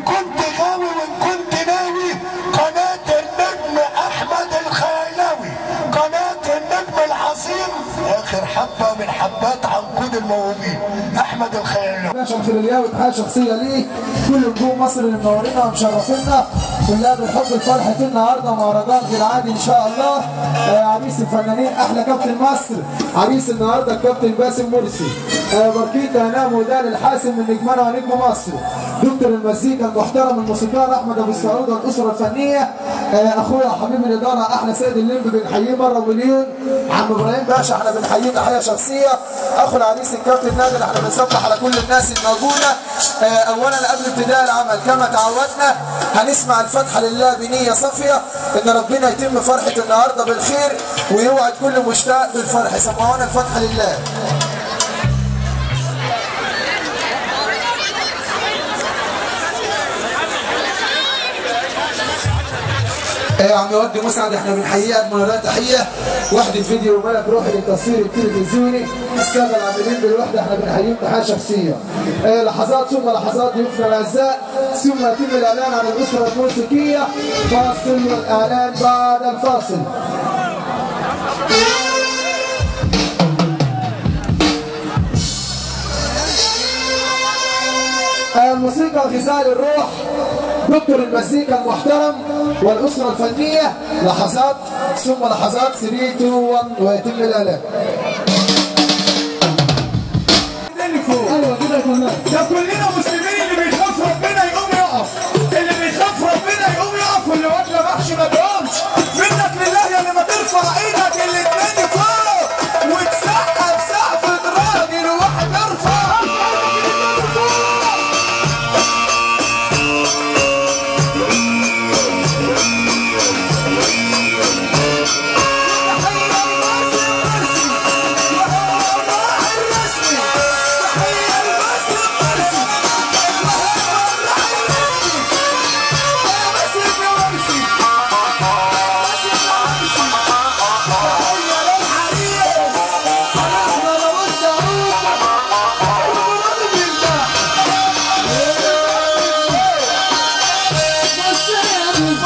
كنت غاوي وان كنت ناوي قناة النجم احمد الخيلاوي قناة النجم العظيم اخر حبة من حبات عنقود الموهوبين احمد الخيلاوي باشا الخليلاوي تحية شخصية ليه كل نجوم مصر اللي منورينا ومشرفينا كلها بالحب الفرحة النهارده مهرجان غير عادي ان شاء الله آه عريس الفنانين احلى كابتن مصر عريس النهارده الكابتن باسم مرسي آه بركيتا هنام ودان الحاسم من نجمنا ونجم مصر دكتور المزيكا المحترم الموسيقار احمد ابو السعود والاسره الفنيه آه اخويا حبيب الاداره احلى سيد الليمبي بنحييه مره مليون عم ابراهيم باشا احنا بنحييه تحيه شخصيه اخو العريس الكابتن نادر احنا بنصبح على كل الناس الموجوده آه اولا قبل ابتداء العمل كما تعودنا هنسمع الفتحه لله بنيه صافيه ان ربنا يتم فرحه النهارده بالخير ويوعد كل مشتاق بالفرح سمعونا الفتحه لله ايه يا عم ودي مسعد احنا بنحييه اجمل تحيه وحده فيديو وملك روحي للتصوير التلفزيوني الساده العاملين بالوحده احنا بنحييهم تحيه شخصيه ايه لحظات ثم لحظات ضيوفنا الاعزاء ثم يتم الاعلان عن الاسره الموسيقيه فاصل والاعلان بعد الفاصل الموسيقى غذاء للروح دكتور المزيكا المحترم والأسرة الفنية لحظات ثم لحظات 3 2 1 ويتم الإعلان ايوه كده يا فنان ده كلنا مسلمين اللي بيخاف ربنا يقوم يقف اللي بيخاف ربنا يقوم يقف واللي واكله محشي ما تقومش منك لله يا اللي ما ترفع ايدك الاتنين فوق وتسقف سقف راجل واحد ارفع تحية لباسم مرسي وهو الراعي الرسمي تحية لباسم مرسي وهو الراعي الرسمي يا باسم يا مرسي باسم يا مرسي تحية للحريق انا لو الدعوة المراد بالله بشير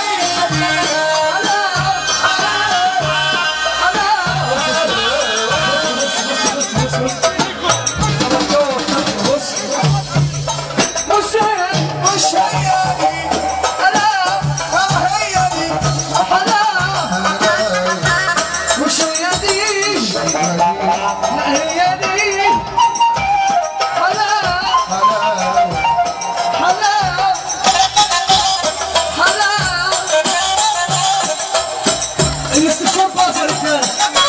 الاستشفاء باص يا رجال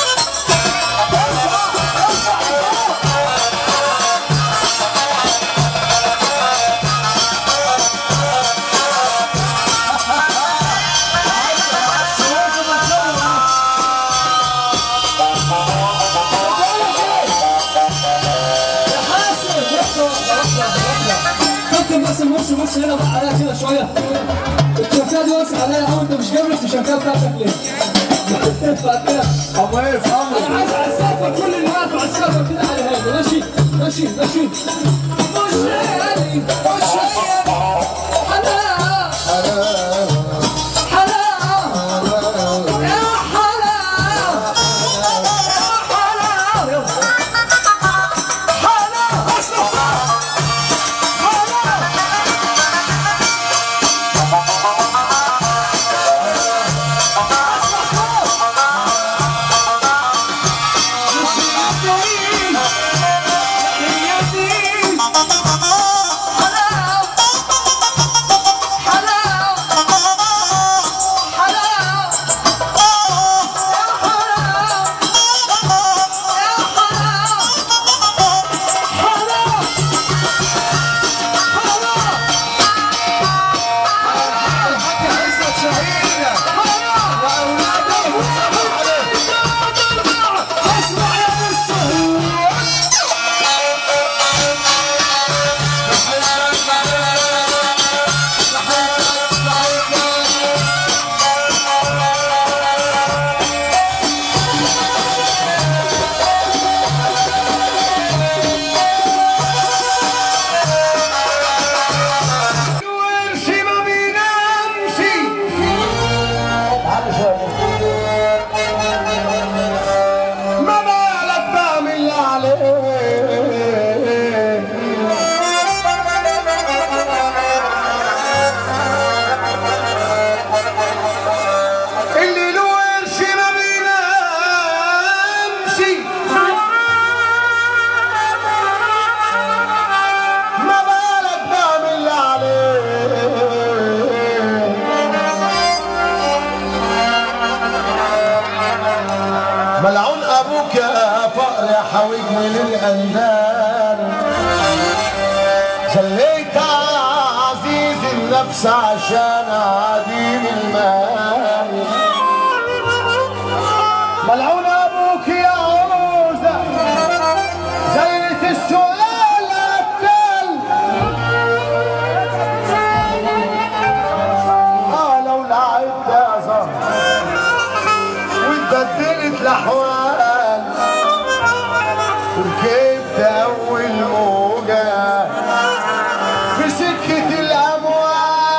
كابتن بس المرش بص هنا بقى عليها كده شويه التيشيرتات دي واسع عليها قوي انت مش جايب لي التيشيرتات بتاعتك ليه؟ تدفع كده الله يفهمه انا عايز على السقف كل اللي واقف على السقف كده على هذا ماشي ماشي ماشي خش يعني خش يعني حلا حلا يا حلا يا حلا يا حلا اصرف حلا مش يدين يدين حلا ابوك يا فقر حاوجني للاندال خليت عزيز النفس عشان عديم المال ملعون ابوك يا عوزة زينة السؤال قتل اه لو لعبت يا زهر واتبدلت الاحوال وركبت اول موجه في سكه الاموال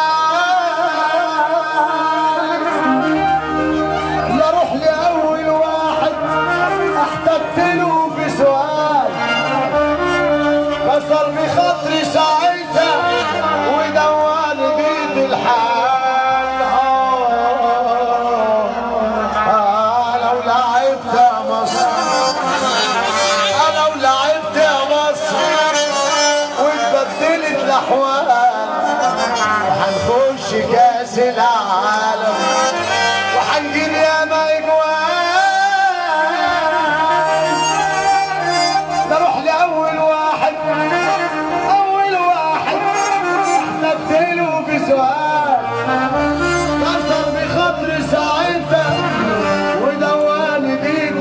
لا اروح لاول واحد احتجت له في سؤال كسر بخاطري ساعتها ودواني بيت الحال آه، آه، لو لعبت يا مصر انا لو لعبت يا مصر واتبدلت الاحوال وهنخش كاس العالم وهنجيب ياما اجوان نروح لاول واحد اول واحد نبدله بسؤال كسر بخاطري ساعتها ودواني بيت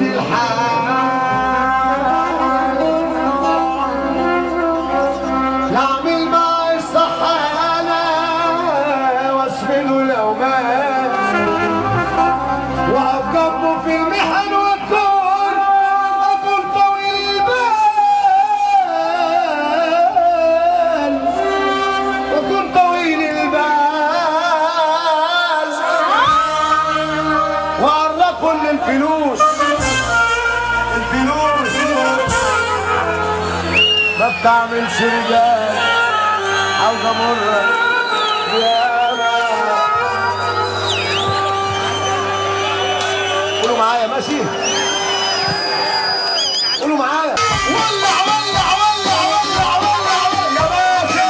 الحال نعمل معي الصح انا واسفله لو مات واقف جنبه في المحن واكون اكون طويل البال واكون طويل البال وعرفه ان الفلوس الفلوس ما بتعملش رجال عاوزه مره يا قولوا معايا ماشي قولوا معايا ولع ولع ولع ولع ولع ولع يا باشا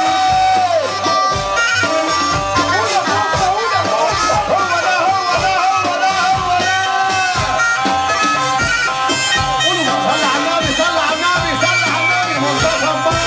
قول يا بابا، قول يا بابا. هو ده هو ده هو ده هو ده قولوا صلي على النبي صلي على النبي صلي على النبي منتخب مصر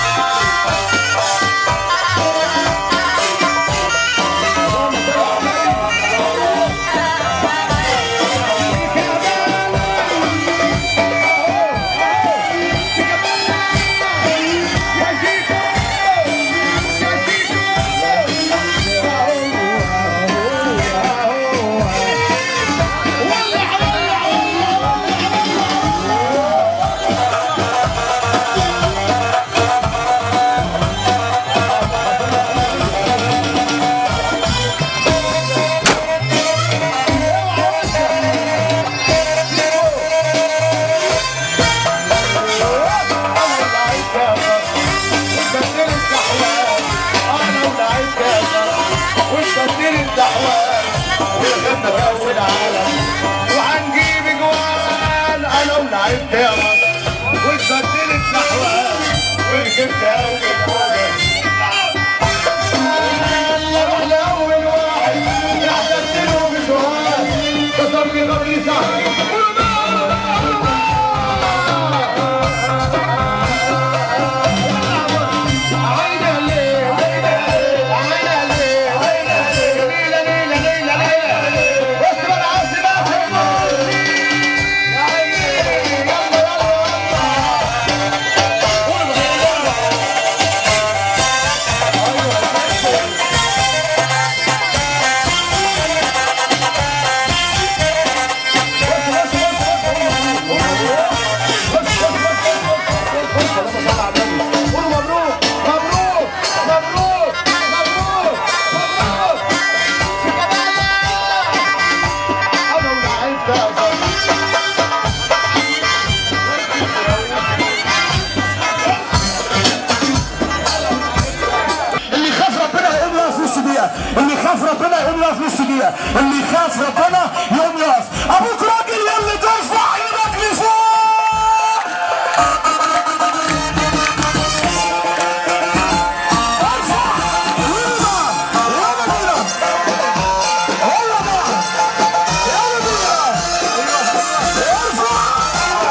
وهنجيب جوان انا ولعبت يا مصر واتبدلت الاحوال وركبت اول حاجه اروح لاول واحد احتجت له بسؤال كسر لي غطيسه اللي يخاف ربنا يقوم يقف نص دقيقة اللي يخاف ربنا يقوم يقف نص دقيقة اللي يخاف ربنا يقوم يقف ابوك راجل يلا ترفع ايدك لفوق ارفع يلا يلا بينا يلا بينا يلا بينا ارفع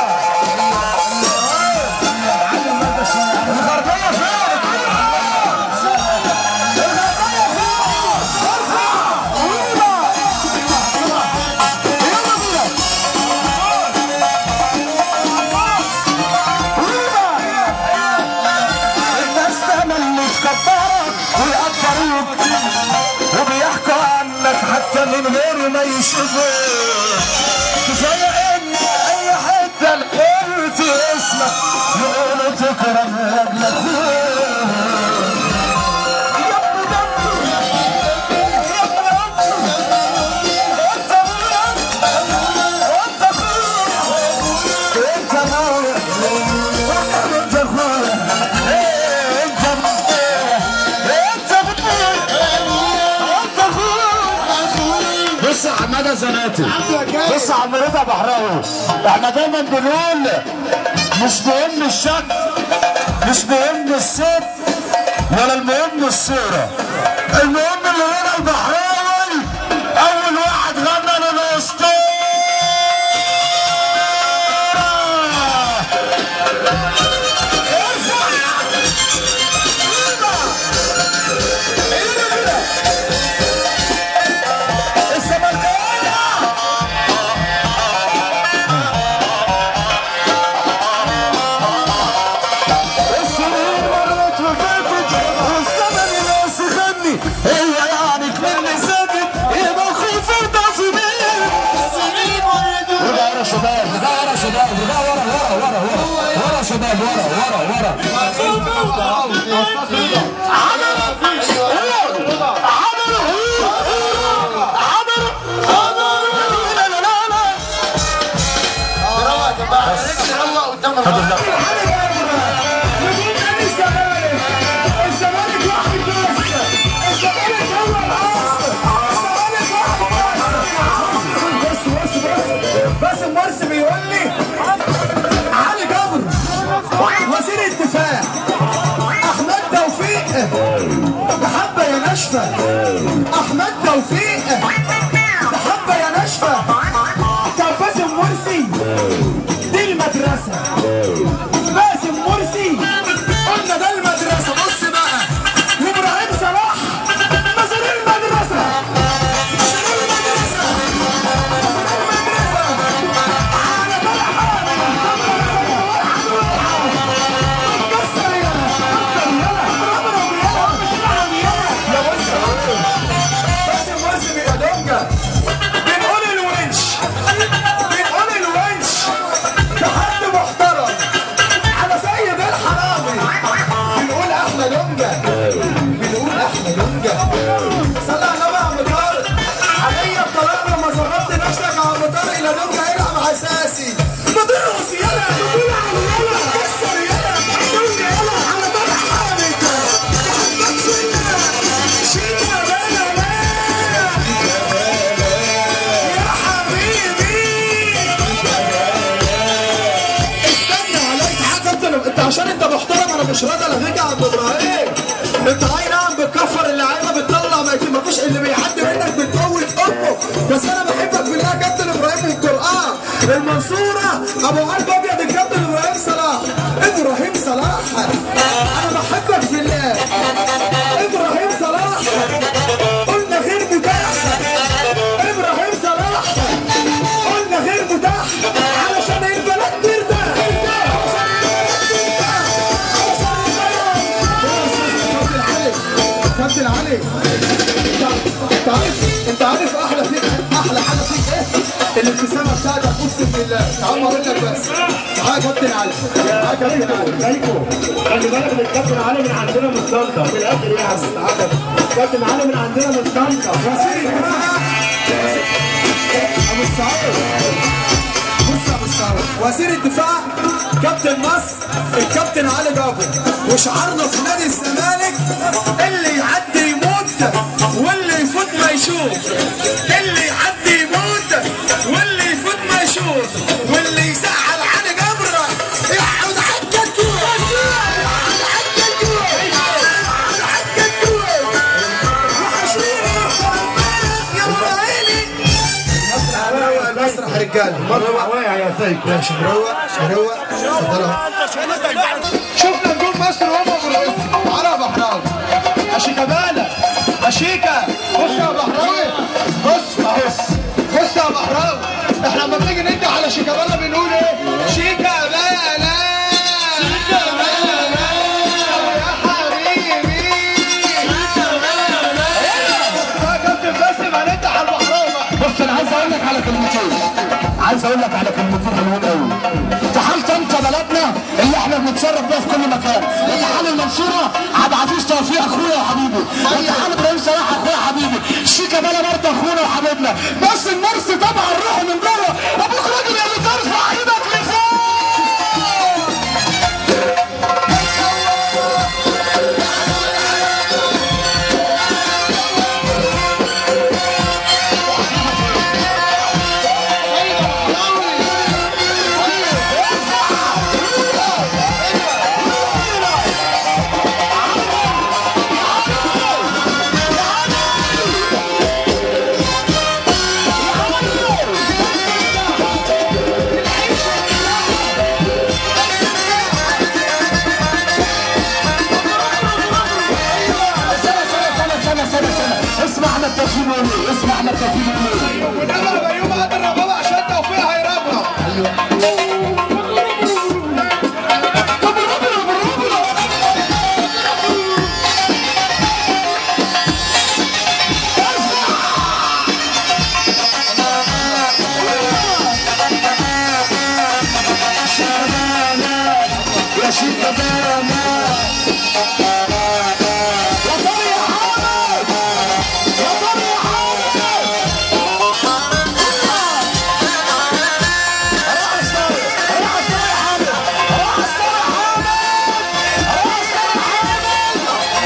يحكوا عنك حتى من غير ما يشوفوا كفاية ان اي حتة قلت اسمك يقولوا تكرم لاجلك يا ابن دمي يا ابن عمي انت ابويا انت اخويا انت ابويا انت اخويا انت ابويا انت ابويا انت اخويا بص يا حماده زناتي بص يا عم رضا بحراوي احنا دايما بنقول مش مهم الشكل مش مهم الصوت ولا المهم الصوره المهم اللي هنا البحراوي اول واحد غنى للاسطوره السنين مرت وفاتت والزمن ناس يغني هي يعني كمان ساكت يبقى خوف وتصميم السنين مرت وده ورا شباب وده ورا شباب وده ورا ورا ورا ورا ورا شباب ورا ورا ورا لا لا لا لا نجوم نادي الزمالك الزمالك واحد بس الزمالك هو الاصل الزمالك واحد بس بس بس بس المرسي بيقول لي علي جبر وزير الدفاع احمد توفيق محبه يا ناشفه احمد توفيق محبه يا ناشفه طب باسم مرسي دي المدرسه باسم مرسي قلنا ده المدرسة بص بقى وابراهيم صلاح مثل المدرسة مثل المدرسة مثل المدرسة على طلع كسر يا اضرب يلا يا بص باسم مرسي يا دونجا بنقول الونش بنقول الونش ده حد محترم على سيد الحرامي بنقول احلى دونجا بنقول احلى دونجا صلى على النبي يا عم طارق عليا الطلاق لما ظبطت نفسك يا عم طارق الى دونجا يلعب اساسي مدرس يلا تقول على يلا كسر يلا دونجا يلا على طارق حامد تحبك فينا شيل يا بلا يا حبيبي استنى عليك حاجه انت لو انت عشان انت محترم انا مش راضي الغيك يا عم ابراهيم انت اي نعم بتكفر اللعيبه بتطلع ما ما فيش اللي بيعدي منك بتموت امه بس انا بحبك بالله يا كابتن ابراهيم القران المنصوره ابو قلب ابيض الكابتن ابراهيم صلاح ابراهيم صلاح انا بحبك في الله ابراهيم صلاح قلنا غير متاح ابراهيم صلاح قلنا غير متاح علشان البلد ترتاح كابتن علي انت عارف انت عارف احلى فيك احلى حاجه فيك ايه؟ الابتسامه بتاعتك اقسم بالله تعال اقول لك بس تعال يا كابتن علي تعال يا كابتن علي زيكم خلي بالك من الكابتن علي من عندنا من طنطا في الاخر يعني تعال كابتن علي من عندنا من طنطا وسيم ابو السعود بص يا ابو السعود وزير الدفاع كابتن مصر الكابتن علي جابر وشعارنا في نادي الزمالك اللي يعدي يموت واللي يفوت ما يشوف اللي يعدي يموت واللي يفوت ما يشوف واللي يزعل علي جبر يقعد حتى الجوع يقعد حتى الجوع يقعد حتى الجوع وحشيني يا مراهيني مروق المسرح رجاله مروق واقع يا سيد ماشي مروق مروق اتفضلوا شفنا نجوم مصر وهم بالرئيس تعالى يا بحراوي اشيكابالا اشيكا بص يا بحراوي بص اهو بص يا بحراوي احنا لما بنيجي ندي على شيكابالا بنقول ايه شيكابالا شيكابالا يا حبيبي شيكابالا يا كابتن عايز اقول لك على كلمتين حلوين قوي تحال طنطا بلدنا اللي احنا بنتشرف بيها في كل مكان وتحال المنصوره عبد العزيز توفيق اخويا وحبيبي وتحال ابراهيم صلاح اخويا وحبيبي شيكا بلا برضه اخونا وحبيبنا بس المرسي طبعا روحه من جوه ابوك راجل اللي ترفع ايدك لفوق سنة سنة سنة سنة سنة سنة اسمع احمد توفيق بيقول ايه اسمع احمد توفيق بيقول ايه وده بقى بيوم قد الرقابه عشان توفيق هيربرب يا شيخ بانا يا طارق يا حامد يا طارق يا حامد راس طارق راس طارق يا حامد راس طارق حامد راس طارق حامد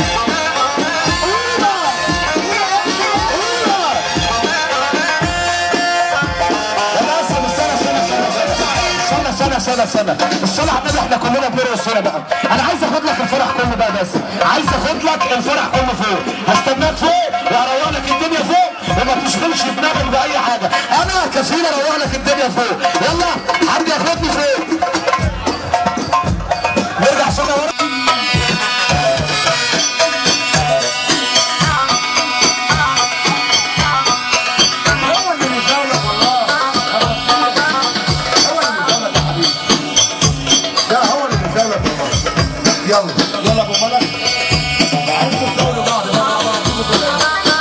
قولها قولها لا استنى استنى استنى استنى استنى استنى استنى الصلاة على النبي احنا كلنا بنرقص هنا بقى انا عايز اخد لك الفرح كله بقى بس عايز اخد لك الفرح كله فوق هستناك فوق واروح لك الدنيا فوق وما تشغلش دماغك باي حاجه انا كفيل اروح لك الدنيا فوق يلا حد ياخدني فوق نرجع سنه ورا هو اللي مزاولك والله هو اللي مزاولك يا حبيبي ده هو اللي مزاولك والله يلا يلا ابو ملك عايز تزاولوا بعض بقى مع بعض شوفوا كده.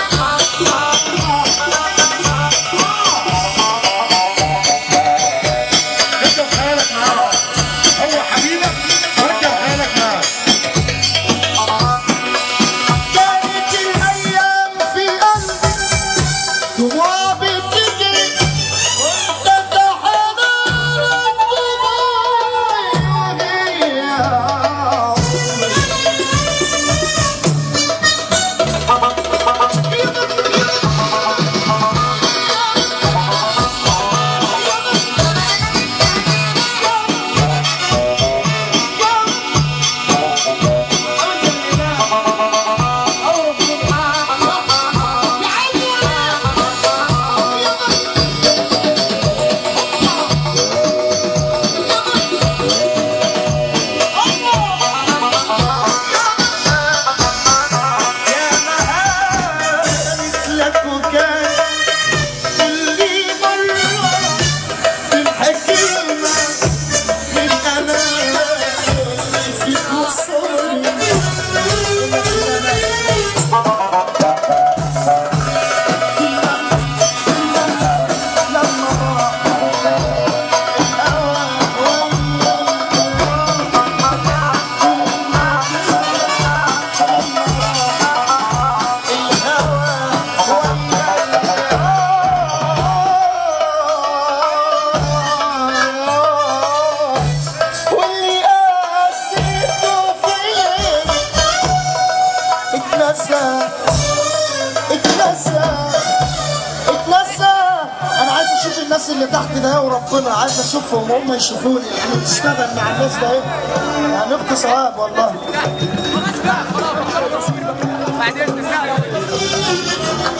ركب خيالك معاه هو حبيبك ركب خيالك معاه كانت الايام في قلبي دموع بتجري وانت تحضرك لك وكان اللي مرة بالحكيمة من أنا في قصوري واللي قاسيته فيا اتنسى اتنسى اتنسى انا عايز اشوف الناس اللي تحت ده وربنا عايز اشوفهم هم يشوفوني يعني تشتغل مع الناس ده ايه هنبقى ثواب والله